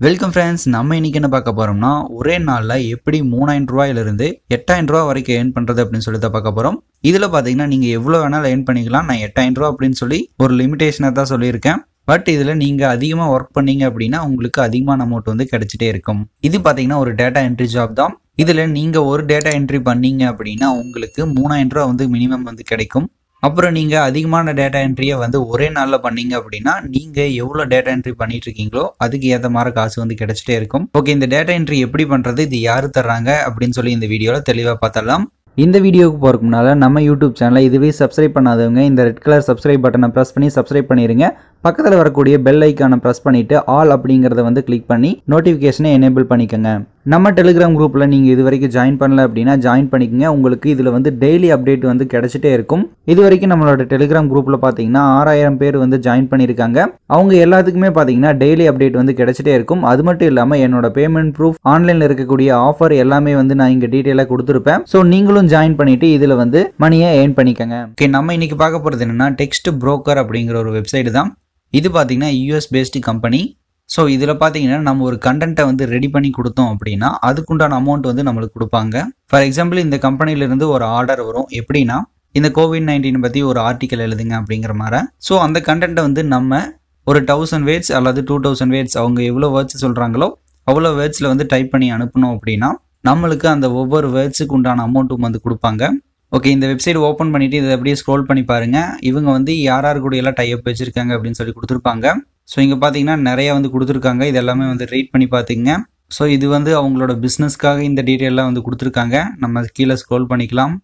welcome friends நம்ம இன்னைக்கு என்ன பார்க்க போறோம்னா ஒரே நாளில் எப்படி மூணாயிரம் ரூபாயிலிருந்து எட்டாயிரம் ரூபா வரைக்கும் ஏர்ன் பண்றது அப்படின்னு சொல்லி தான் பார்க்க போறோம் இதுல பாத்தீங்கன்னா நீங்க எவ்வளவு வேணாலும் ஏர்ன் பண்ணிக்கலாம் நான் எட்டாயிரம் ரூபா அப்படின்னு சொல்லி ஒரு லிமிடேஷனை தான் சொல்லியிருக்கேன் பட் இதுல நீங்க அதிகமா ஒர்க் பண்ணீங்க அப்படின்னா உங்களுக்கு அதிகமான அமௌண்ட் வந்து கிடைச்சிட்டே இருக்கும் இது பாத்தீங்கன்னா ஒரு டேட்டா என்ட்ரி ஜாப் தான் இதுல நீங்க ஒரு டேட்டா என்ட்ரி பண்ணீங்க அப்படின்னா உங்களுக்கு மூணாயிரம் ரூபா வந்து மினிமம் வந்து கிடைக்கும் அப்புறம் நீங்க அதிகமான டேட்டா என்ட்ரியை வந்து ஒரே நாள்ல பண்ணீங்க அப்படின்னா நீங்க எவ்வளவு டேட்டா என்ட்ரி பண்ணிட்டு இருக்கீங்களோ அதுக்கு ஏத்த மாதிரி காசு வந்து கிடைச்சிட்டே இருக்கும் ஓகே இந்த டேட்டா என்ட்ரி எப்படி பண்றது இது யாரு தர்றாங்க அப்படின்னு சொல்லி இந்த வீடியோல தெளிவா பார்த்தலாம் இந்த வீடியோவுக்கு போறதுக்கு முன்னால நம்ம யூடியூப் சேனலை இதுவே சப்ஸ்கிரைப் பண்ணாதவங்க இந்த ரெட் கலர் சப்ஸ்கிரைப் பட்டனை ப்ரெஸ் பண்ணி சப்ஸ்கிரைப் பண்ணிருங்க பக்கத்தில் வரக்கூடிய பெல் ஐக்கானை ப்ரெஸ் பண்ணிட்டு ஆல் அப்படிங்கிறத வந்து கிளிக் பண்ணி நோட்டிஃபிகேஷனை எனேபிள் பண்ணிக்கோங்க நம்ம டெலிகிராம் குரூப்பில் நீங்கள் இது வரைக்கும் ஜாயின் பண்ணல அப்படின்னா ஜாயின் பண்ணிக்கங்க உங்களுக்கு இதில் வந்து டெய்லி அப்டேட் வந்து கிடைச்சிட்டே இருக்கும் இது வரைக்கும் நம்மளோட டெலிகிராம் குரூப்பில் பார்த்தீங்கன்னா ஆறாயிரம் பேர் வந்து ஜாயின் பண்ணியிருக்காங்க அவங்க எல்லாத்துக்குமே பார்த்தீங்கன்னா டெய்லி அப்டேட் வந்து கிடைச்சிட்டே இருக்கும் அது மட்டும் இல்லாமல் என்னோட பேமெண்ட் ப்ரூஃப் ஆன்லைனில் இருக்கக்கூடிய ஆஃபர் எல்லாமே வந்து நான் இங்கே டீட்டெயிலாக கொடுத்துருப்பேன் ஸோ நீங்களும் ஜாயின் பண்ணிட்டு இதில் வந்து மணியை ஏர்ன் பண்ணிக்கங்க ஓகே நம்ம இன்னைக்கு பார்க்க போகிறது என்னன்னா டெக்ஸ்ட் புரோக்கர் அப்படிங்கிற ஒரு வெப்சைட் தான் இது பார்த்தீங்கன்னா யூஎஸ் பேஸ்டு கம்பெனி ஸோ இதில் பார்த்தீங்கன்னா நம்ம ஒரு கண்டென்ட்டை வந்து ரெடி பண்ணி கொடுத்தோம் அப்படின்னா அதுக்குண்டான அமௌண்ட் வந்து நம்மளுக்கு கொடுப்பாங்க ஃபார் எக்ஸாம்பிள் இந்த கம்பெனிலேருந்து ஒரு ஆர்டர் வரும் எப்படின்னா இந்த கோவிட் நைன்டீன் பற்றி ஒரு ஆர்டிக்கல் எழுதுங்க அப்படிங்கிற மாதிரி ஸோ அந்த கண்டென்ட்டை வந்து நம்ம ஒரு தௌசண்ட் வேர்ட்ஸ் அல்லது டூ தௌசண்ட் வேர்ட்ஸ் அவங்க எவ்வளோ வேர்ட்ஸ் சொல்கிறாங்களோ அவ்வளோ வேர்ட்ஸில் வந்து டைப் பண்ணி அனுப்பணும் அப்படின்னா நம்மளுக்கு அந்த ஒவ்வொரு வேர்ட்ஸுக்கு உண்டான அமௌண்ட்டும் வந்து கொடுப்பாங்க ஓகே இந்த வெப்சைட் ஓப்பன் பண்ணிட்டு இதை அப்படியே ஸ்க்ரோல் பண்ணி பாருங்க இவங்க வந்து யார் யார் கூட எல்லாம் டைப் வச்சிருக்காங்க அப்படின்னு சொல்லி கொடுத்துருப்பாங்க ஸோ இங்கே பார்த்தீங்கன்னா நிறைய வந்து கொடுத்துருக்காங்க இது எல்லாமே வந்து ரீட் பண்ணி பார்த்துங்க ஸோ இது வந்து அவங்களோட பிஸ்னஸ்க்காக இந்த டீட்டெயிலாம் வந்து கொடுத்துருக்காங்க நம்ம கீழே ஸ்க்ரோல் பண்ணிக்கலாம்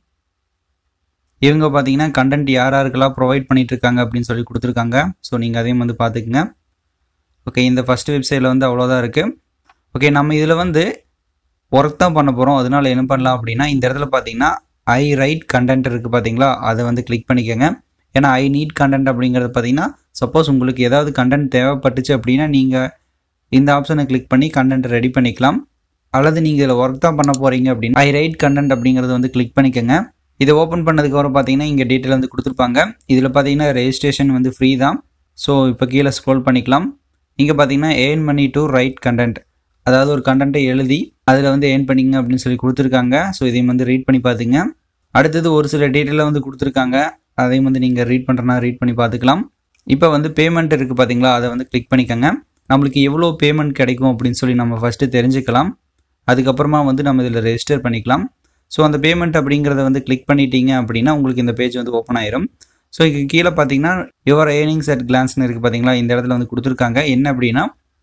இவங்க பார்த்தீங்கன்னா கண்டென்ட் யார் யாருக்கெல்லாம் ப்ரொவைட் பண்ணிட்டு இருக்காங்க அப்படின்னு சொல்லி கொடுத்துருக்காங்க ஸோ நீங்கள் அதையும் வந்து பார்த்துக்குங்க ஓகே இந்த ஃபஸ்ட் வெப்சைட்டில் வந்து அவ்வளோதான் இருக்குது ஓகே நம்ம இதில் வந்து ஒர்க் தான் பண்ண போகிறோம் அதனால என்ன பண்ணலாம் அப்படின்னா இந்த இடத்துல பார்த்தீங்கன்னா ஐ ரைட் கண்டென்ட் இருக்குது பார்த்தீங்களா அதை வந்து கிளிக் பண்ணிக்கோங்க ஏன்னா ஐ நீட் கண்டென்ட் அப்படிங்கிறது பார்த்தீங்கன்னா சப்போஸ் உங்களுக்கு ஏதாவது கண்டென்ட் தேவைப்பட்டுச்சு அப்படின்னா நீங்கள் இந்த ஆப்ஷனை கிளிக் பண்ணி கண்டென்ட் ரெடி பண்ணிக்கலாம் அல்லது நீங்கள் இதில் ஒர்க் தான் பண்ண போகிறீங்க அப்படின்னா ஐ ரைட் கண்டென்ட் அப்படிங்கிறத வந்து கிளிக் பண்ணிக்கோங்க இதை ஓப்பன் பண்ணதுக்கப்புறம் பார்த்தீங்கன்னா இங்கே டீட்டெயில் வந்து கொடுத்துருப்பாங்க இதில் பார்த்தீங்கன்னா ரெஜிஸ்ட்ரேஷன் வந்து ஃப்ரீ தான் ஸோ இப்போ கீழே ஸ்க்ரோல் பண்ணிக்கலாம் இங்கே பார்த்தீங்கன்னா earn money to write content அதாவது ஒரு கண்டென்ட்டை எழுதி அதில் வந்து ஏர்ன் பண்ணிங்க அப்படின்னு சொல்லி கொடுத்துருக்காங்க ஸோ இதையும் வந்து ரீட் பண்ணி பார்த்துங்க அடுத்தது ஒரு சில டீட்டெயிலாக வந்து கொடுத்துருக்காங்க அதையும் வந்து நீங்கள் ரீட் பண்ணுறனா ரீட் பண்ணி பார்த்துக்கலாம் இப்போ வந்து பேமெண்ட் இருக்குது பார்த்தீங்களா அதை வந்து கிளிக் பண்ணிக்கோங்க நம்மளுக்கு எவ்வளோ பேமெண்ட் கிடைக்கும் அப்படின்னு சொல்லி நம்ம ஃபஸ்ட்டு தெரிஞ்சுக்கலாம் அதுக்கப்புறமா வந்து நம்ம இதில் ரெஜிஸ்டர் பண்ணிக்கலாம் ஸோ அந்த பேமெண்ட் அப்படிங்கிறத வந்து கிளிக் பண்ணிட்டீங்க அப்படின்னா உங்களுக்கு இந்த பேஜ் வந்து ஓப்பன் ஆயிரும் ஸோ இங்கே கீழே பார்த்தீங்கன்னா யுவர் ஏர்னிங்ஸ் அட் கிளான்ஸ்னு இருக்குது பார்த்தீங்களா இந்த இடத்துல வந்து கொடுத்துருக்காங்க என்ன அப்படின்னா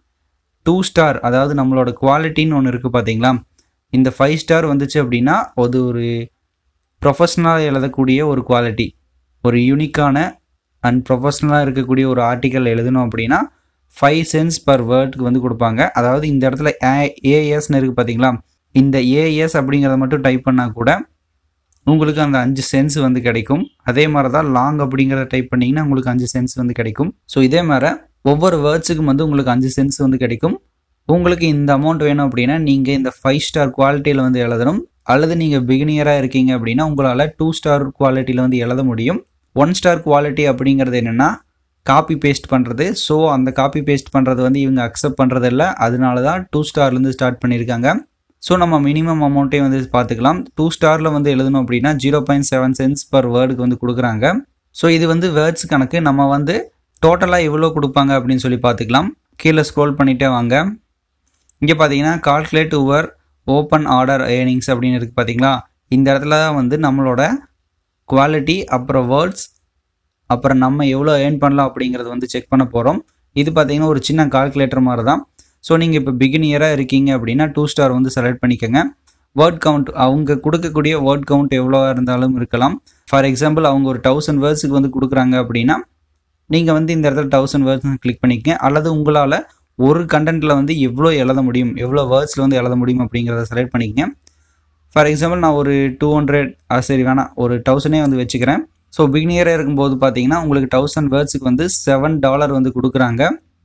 டூ ஸ்டார் அதாவது நம்மளோட குவாலிட்டின்னு ஒன்று இருக்குது பார்த்தீங்களா இந்த ஃபைவ் ஸ்டார் வந்துச்சு அப்படின்னா அது ஒரு ப்ரொஃபஷ்னலாக எழுதக்கூடிய ஒரு குவாலிட்டி ஒரு யூனிக்கான அண்ட் ப்ரொஃபஷ்னலாக இருக்கக்கூடிய ஒரு ஆர்டிக்கல் எழுதணும் அப்படின்னா ஃபைவ் சென்ஸ் பர் வேர்டுக்கு வந்து கொடுப்பாங்க அதாவது இந்த இடத்துல ஏஎஸ்ன்னு இருக்குது பார்த்தீங்களா இந்த ஏஎஸ் அப்படிங்கிறத மட்டும் டைப் பண்ணால் கூட உங்களுக்கு அந்த அஞ்சு சென்ஸ் வந்து கிடைக்கும் அதே மாதிரி தான் லாங் அப்படிங்கிறத டைப் பண்ணிங்கன்னா உங்களுக்கு அஞ்சு சென்ஸ் வந்து கிடைக்கும் ஸோ இதே மாதிரி ஒவ்வொரு வேர்ட்ஸுக்கும் வந்து உங்களுக்கு அஞ்சு சென்ஸ் வந்து கிடைக்கும் உங்களுக்கு இந்த அமௌண்ட் வேணும் அப்படின்னா நீங்கள் இந்த ஃபைவ் ஸ்டார் குவாலிட்டியில் வந்து எழுதணும் அல்லது நீங்கள் பிகினியராக இருக்கீங்க அப்படின்னா உங்களால் டூ ஸ்டார் குவாலிட்டியில் வந்து எழுத முடியும் ஒன் ஸ்டார் குவாலிட்டி அப்படிங்கிறது என்னென்னா காப்பி பேஸ்ட் பண்ணுறது ஸோ அந்த காப்பி பேஸ்ட் பண்ணுறது வந்து இவங்க அக்செப்ட் பண்ணுறது இல்லை அதனால தான் டூ ஸ்டார்லேருந்து ஸ்டார்ட் பண்ணியிருக்காங்க ஸோ நம்ம மினிமம் அமௌண்ட்டே வந்து பார்த்துக்கலாம் டூ ஸ்டாரில் வந்து எழுதணும் அப்படின்னா zero point seven cents per வேர்டுக்கு வந்து கொடுக்குறாங்க ஸோ இது வந்து வேர்ட்ஸ் கணக்கு நம்ம வந்து டோட்டலாக எவ்வளோ கொடுப்பாங்க அப்படின்னு சொல்லி பார்த்துக்கலாம் கீழே ஸ்க்ரோல் பண்ணிகிட்டே வாங்க இங்கே பார்த்தீங்கன்னா calculate over open order earnings அப்படின்னு இருக்குது பார்த்தீங்களா இந்த இடத்துல தான் வந்து நம்மளோட குவாலிட்டி அப்புறம் வேர்ட்ஸ் அப்புறம் நம்ம எவ்வளோ ஏர்ன் பண்ணலாம் அப்படிங்கிறது வந்து செக் பண்ண போகிறோம் இது பார்த்தீங்கன்னா ஒரு சின்ன கால்குலேட்டர் மாதிரி தான் ஸோ நீங்கள் இப்போ பிகினியராக இருக்கீங்க அப்படின்னா டூ ஸ்டார் வந்து செலக்ட் பண்ணிக்கோங்க வேர்ட் கவுண்ட் அவங்க கொடுக்கக்கூடிய வேர்ட் கவுண்ட் எவ்வளோ இருந்தாலும் இருக்கலாம் ஃபார் எக்ஸாம்பிள் அவங்க ஒரு தௌசண்ட் வேர்ட்ஸுக்கு வந்து கொடுக்குறாங்க அப்படின்னா நீங்கள் வந்து இந்த இடத்துல தௌசண்ட் வேர்ட்ஸ் கிளிக் பண்ணிக்கங்க அல்லது உங்களால் ஒரு கண்டென்ட்டில் வந்து எவ்வளோ எழுத முடியும் எவ்வளோ வேர்ட்ஸில் வந்து எழுத முடியும் அப்படிங்கிறத செலக்ட் பண்ணிக்கங்க ஃபார் எக்ஸாம்பிள் நான் ஒரு டூ ஹண்ட்ரட் சரி வேணாம் ஒரு தௌசண்டே வந்து வச்சுக்கிறேன் ஸோ பிகினியராக இருக்கும்போது பார்த்தீங்கன்னா உங்களுக்கு தௌசண்ட் வேர்ட்ஸுக்கு வந்து செவன் டாலர் வந்து கொடுக்குறாங்க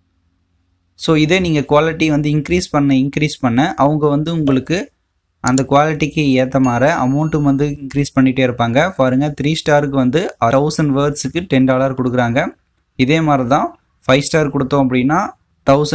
ஸோ இதே நீங்கள் குவாலிட்டி வந்து இன்க்ரீஸ் பண்ண இன்க்ரீஸ் பண்ண அவங்க வந்து உங்களுக்கு அந்த குவாலிட்டிக்கு ஏற்ற மாதிரி அமௌண்ட்டும் வந்து இன்க்ரீஸ் பண்ணிகிட்டே இருப்பாங்க பாருங்க த்ரீ ஸ்டாருக்கு வந்து தௌசண்ட் வேர்ட்ஸுக்கு டென் டாலர் கொடுக்குறாங்க இதே மாதிரி தான் ஃபைவ் ஸ்டார் கொடுத்தோம் அப்படின்னா தௌசண்ட்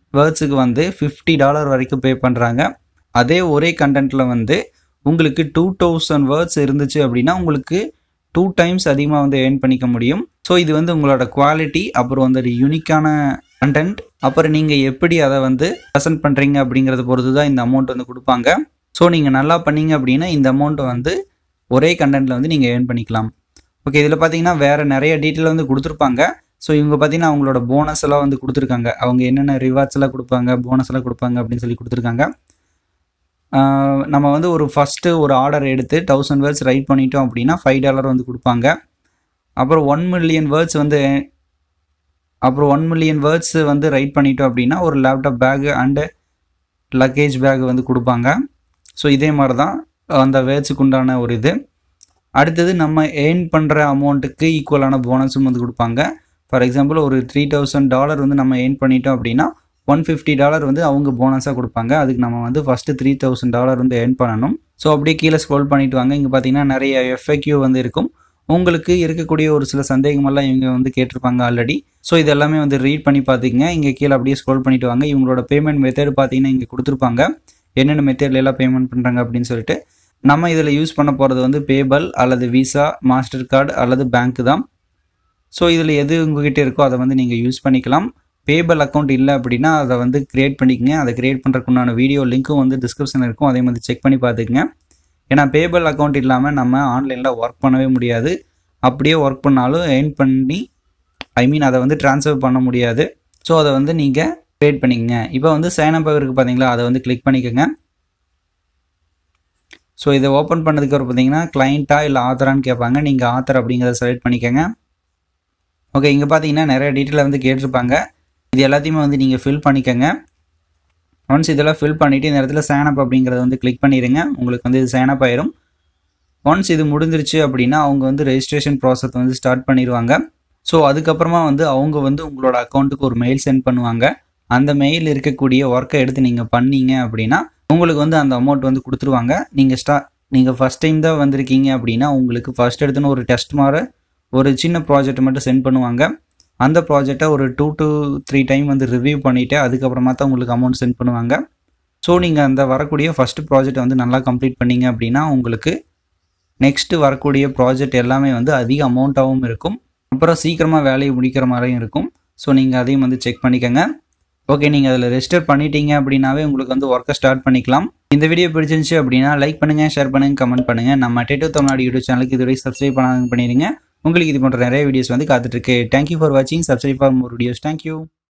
வேர்ட்ஸுக்கு வந்து ஃபிஃப்டி டாலர் வரைக்கும் பே பண்ணுறாங்க அதே ஒரே கண்டென்ட்டில் வந்து உங்களுக்கு டூ தௌசண்ட் வேர்ட்ஸ் இருந்துச்சு அப்படின்னா உங்களுக்கு டூ டைம்ஸ் அதிகமாக வந்து ஏர்ன் பண்ணிக்க முடியும் ஸோ இது வந்து உங்களோட குவாலிட்டி அப்புறம் வந்து யூனிக்கான கண்டென்ட் அப்புறம் நீங்கள் எப்படி அதை வந்து ப்ரெசென்ட் பண்ணுறீங்க அப்படிங்கிறத பொறுத்து தான் இந்த அமௌண்ட் வந்து கொடுப்பாங்க ஸோ நீங்கள் நல்லா பண்ணீங்க அப்படின்னா இந்த அமௌண்ட்டை வந்து ஒரே கண்டென்ட்டில் வந்து நீங்கள் ஏர்ன் பண்ணிக்கலாம் ஓகே இதில் பார்த்தீங்கன்னா வேறு நிறைய டீட்டெயில் வந்து கொடுத்துருப்பாங்க ஸோ இவங்க பார்த்தீங்கன்னா அவங்களோட போனஸ் எல்லாம் வந்து கொடுத்துருக்காங்க அவங்க என்னென்ன ரிவார்ட்ஸ் எல்லாம் கொடுப்பாங்க போனஸ் எல்லாம் கொடுப்பாங்க அப்படின்னு சொல்லி கொடுத்துருக்காங்க நம்ம வந்து ஒரு ஃபஸ்ட்டு ஒரு ஆர்டர் எடுத்து தௌசண்ட் வேர்ட்ஸ் ரைட் பண்ணிட்டோம் அப்படின்னா ஃபைவ் டாலர் வந்து கொடுப்பாங்க அப்புறம் ஒன் மில்லியன் வேர்ட்ஸ் வந்து அப்புறம் ஒன் மில்லியன் வேர்ட்ஸ் வந்து ரைட் பண்ணிட்டோம் அப்படின்னா ஒரு laptop bag and luggage bag வந்து கொடுப்பாங்க ஸோ இதே மாதிரி தான் அந்த வேர்ட்ஸுக்கு உண்டான ஒரு இது அடுத்தது நம்ம ஏர்ன் பண்ணுற அமௌண்ட்டுக்கு ஈக்குவலான போனஸும் வந்து கொடுப்பாங்க ஃபார் எக்ஸாம்பிள் ஒரு த்ரீ தௌசண்ட் டாலர் வந்து நம்ம ஏர்ன் பண்ணிட்டோம் அப்படின்னா ஒன் ஃபிஃப்டி டாலர் வந்து அவங்க போனஸாக கொடுப்பாங்க அதுக்கு நம்ம வந்து ஃபஸ்ட்டு த்ரீ தௌசண்ட் டாலர் வந்து ஏர்ன் பண்ணணும் ஸோ அப்படியே கீழே ஸ்க்ரோல் பண்ணிட்டு வாங்க இங்கே பார்த்தீங்கன்னா நிறைய எஃப்எக்யூ வந்து இருக்கும் உங்களுக்கு இருக்கக்கூடிய ஒரு சில சந்தேகமெல்லாம் இவங்க வந்து கேட்டிருப்பாங்க ஆல்ரெடி ஸோ இது எல்லாமே வந்து ரீட் பண்ணி பார்த்துக்கங்க இங்கே கீழே அப்படியே ஸ்க்ரோல் பண்ணிட்டு வாங்க இவங்களோட பேமெண்ட் மெத்தட் பார்த்தீங்கன்னா இங்கே கொடுத்துருப்பாங்க என்னென்ன மெத்தட்ல எல்லாம் பேமெண்ட் பண்ணுறாங்க அப்படின்னு சொல்லிட்டு நம்ம இதில் யூஸ் பண்ண போகிறது வந்து பேபல் அல்லது விசா மாஸ்டர் கார்டு அல்லது பேங்க் தான் ஸோ இதில் எது உங்ககிட்ட இருக்கோ அதை வந்து நீங்கள் யூஸ் பண்ணிக்கலாம் பேபல் அக்கௌண்ட் இல்லை அப்படின்னா அதை வந்து க்ரியேட் பண்ணிக்கங்க அதை க்ரியேட் பண்ணுறதுக்குண்டான வீடியோ லிங்க்கும் வந்து டிஸ்கிரிப்ஷன் இருக்கும் அதே மாதிரி செக் பண்ணி பார்த்துக்குங்க ஏன்னா பேபல் அக்கௌண்ட் இல்லாமல் நம்ம ஆன்லைனில் ஒர்க் பண்ணவே முடியாது அப்படியே ஒர்க் பண்ணாலும் எர்ன் பண்ணி ஐ மீன் அதை வந்து ட்ரான்ஸ்ஃபர் பண்ண முடியாது ஸோ அதை வந்து நீங்கள் க்ரியேட் பண்ணிக்கங்க இப்போ வந்து சைனப் இருக்குது பார்த்தீங்களா அதை வந்து கிளிக் பண்ணிக்கோங்க ஸோ இதை ஓப்பன் பண்ணதுக்கு அப்புறம் பார்த்தீங்கன்னா கிளைண்ட்டா இல்லை ஆத்தரான்னு கேட்பாங்க நீங்கள் ஆத்தர் அப்படிங்கிறத செலக்ட் பண்ணிக்கோங்க ஓகே இங்கே பார்த்தீங்கன்னா நிறைய டீட்டெயில் வந்து கேட்டிருப்பாங்க இது எல்லாத்தையுமே வந்து நீங்கள் ஃபில் பண்ணிக்கோங்க ஒன்ஸ் இதெல்லாம் ஃபில் பண்ணிவிட்டு இந்த இடத்துல சைனப் அப்படிங்கிறத வந்து கிளிக் பண்ணிடுங்க உங்களுக்கு வந்து இது சைனப் ஆயிரும் ஒன்ஸ் இது முடிஞ்சிருச்சு அப்படின்னா அவங்க வந்து ரெஜிஸ்ட்ரேஷன் ப்ராசஸ் வந்து ஸ்டார்ட் பண்ணிடுவாங்க ஸோ அதுக்கப்புறமா வந்து அவங்க வந்து உங்களோட அக்கௌண்ட்டுக்கு ஒரு மெயில் சென்ட் பண்ணுவாங்க அந்த மெயில் இருக்கக்கூடிய ஒர்க்கை எடுத்து நீங்கள் பண்ணீங்க அப்படின்னா உங்களுக்கு வந்து அந்த அமௌண்ட் வந்து கொடுத்துருவாங்க நீங்கள் ஸ்டா நீங்கள் ஃபஸ்ட் டைம் தான் வந்திருக்கீங்க அப்படின்னா உங்களுக்கு ஃபஸ்ட் எடுத்துன்னு ஒரு டெஸ்ட் மாதிரி ஒரு சின்ன ப்ராஜெக்ட் மட்டும் சென்ட் பண்ணுவாங்க அந்த ப்ராஜெக்டை ஒரு டூ டு த்ரீ டைம் வந்து ரிவ்யூ பண்ணிவிட்டு அதுக்கப்புறமா தான் உங்களுக்கு அமௌண்ட் சென்ட் பண்ணுவாங்க ஸோ நீங்கள் அந்த வரக்கூடிய ஃபஸ்ட்டு ப்ராஜெக்டை வந்து நல்லா கம்ப்ளீட் பண்ணீங்க அப்படின்னா உங்களுக்கு நெக்ஸ்ட்டு வரக்கூடிய ப்ராஜெக்ட் எல்லாமே வந்து அதிக அமௌண்ட்டாகவும் இருக்கும் அப்புறம் சீக்கிரமாக வேலையை முடிக்கிற மாதிரியும் இருக்கும் ஸோ நீங்கள் அதையும் வந்து செக் பண்ணிக்கோங்க ஓகே நீங்கள் அதில் ரெஜிஸ்டர் பண்ணிட்டீங்க அப்படின்னாவே உங்களுக்கு வந்து ஒர்க்கை ஸ்டார்ட் பண்ணிக்கலாம் இந்த வீடியோ பிடிச்சிருந்துச்சு அப்படின்னா லைக் பண்ணுங்கள் ஷேர் பண்ணுங்கள் கமெண்ட் பண்ணுங்கள் நம்ம டேட்டோ தமிழ்நாடு யூடியூப் சேனலுக்கு இதுவரை சப்ஸ்கிரைப் பண்ணாங்க பண்ணிடுங்க உங்களுக்கு இது போன்ற நிறைய வீடியோஸ் வந்து காத்துட்ருக்கு தேங்க்யூ ஃபார் வாட்சிங் subscribe for more videos thank you